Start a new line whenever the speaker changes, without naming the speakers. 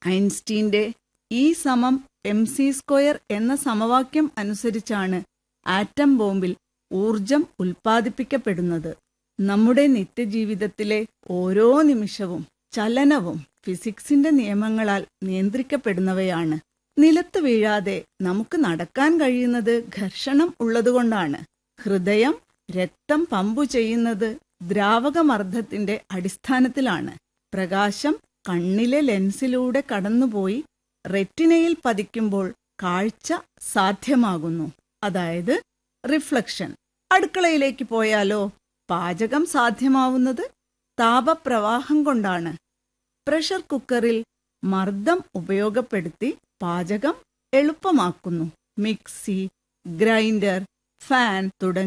ഐൻസ്റ്റീന്റെ E സമം M C square എന്ന സമവാക്യം അനുസരിച്ചാണ് ആറ്റം ബോംബിൽ ഊർജം ഉൽപ്പാദിപ്പിക്കപ്പെടുന്നത് നമ്മുടെ നിത്യജീവിതത്തിലെ ഓരോ നിമിഷവും ചലനവും ഫിസിക്സിന്റെ നിയമങ്ങളാൽ നിയന്ത്രിക്കപ്പെടുന്നവയാണ് നിലത്ത് വീഴാതെ നമുക്ക് നടക്കാൻ കഴിയുന്നത് ഘർഷണം ഉള്ളതുകൊണ്ടാണ് ഹൃദയം രക്തം പമ്പു ചെയ്യുന്നത് ദ്രാവകമർദ്ദത്തിന്റെ അടിസ്ഥാനത്തിലാണ് പ്രകാശം കണ്ണിലെ ലെൻസിലൂടെ കടന്നുപോയി റെറ്റിനയിൽ പതിക്കുമ്പോൾ കാഴ്ച സാധ്യമാകുന്നു അതായത് റിഫ്ലക്ഷൻ അടുക്കളയിലേക്ക് പോയാലോ പാചകം സാധ്യമാവുന്നത് താപപ്രവാഹം കൊണ്ടാണ് പ്രഷർ കുക്കറിൽ മർദ്ദം ഉപയോഗപ്പെടുത്തി പാചകം എളുപ്പമാക്കുന്നു മിക്സി ഗ്രൈൻഡർ ഫാൻ തുടങ്ങി